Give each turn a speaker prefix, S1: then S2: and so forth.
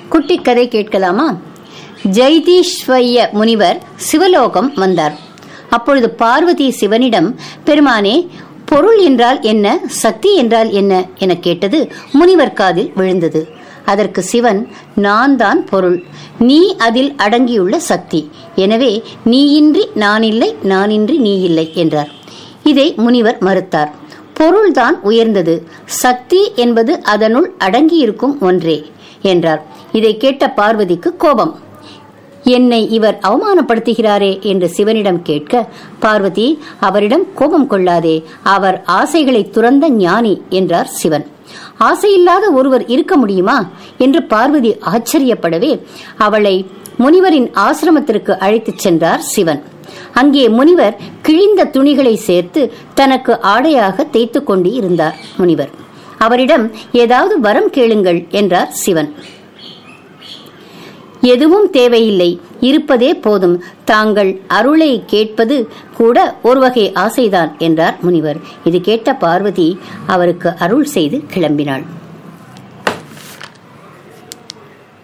S1: குட்டி கதை கேட்கலாமா ஜெய்தீஸ்வரிய முனிவர் சிவலோகம் வந்தார் அப்பொழுது பார்வதி சிவனிடம் பெருமானே பொருள் என்றால் என்ன சக்தி என்றால் என்ன என கேட்டது முனிவர் காதில் விழுந்தது அதற்கு சிவன் நான் தான் பொருள் நீ அதில் அடங்கியுள்ள சக்தி எனவே நீயின்றி நான் இல்லை நானின்றி நீ இல்லை என்றார் இதை முனிவர் மறுத்தார் பொருள்தான் உயர்ந்தது சக்தி என்பது அதனுள் அடங்கியிருக்கும் ஒன்றே என்றார் இதை கேட்ட பார்வதிக்கு கோபம் என்னை இவர் அவமானப்படுத்துகிறாரே என்று சிவனிடம் கேட்க பார்வதி அவரிடம் கோபம் கொள்ளாதே அவர் ஆசைகளை துறந்த ஞானி என்றார் சிவன் ஆசையில்லாத ஒருவர் இருக்க முடியுமா என்று பார்வதி ஆச்சரியப்படவே அவளை முனிவரின் ஆசிரமத்திற்கு அழைத்துச் சென்றார் சிவன் அங்கே முனிவர் கிழிந்த துணிகளை சேர்த்து தனக்கு ஆடையாக தேய்த்து கொண்டு இருந்தார் முனிவர் அவரிடம் ஏதாவது வரம் கேளுங்கள் என்றார் சிவன் எதுவும் தேவையில்லை இருப்பதே போதும் தாங்கள் அருளை கேட்பது கூட ஒரு வகை ஆசைதான் என்றார் முனிவர் இது கேட்ட பார்வதி அவருக்கு அருள் செய்து கிளம்பினாள்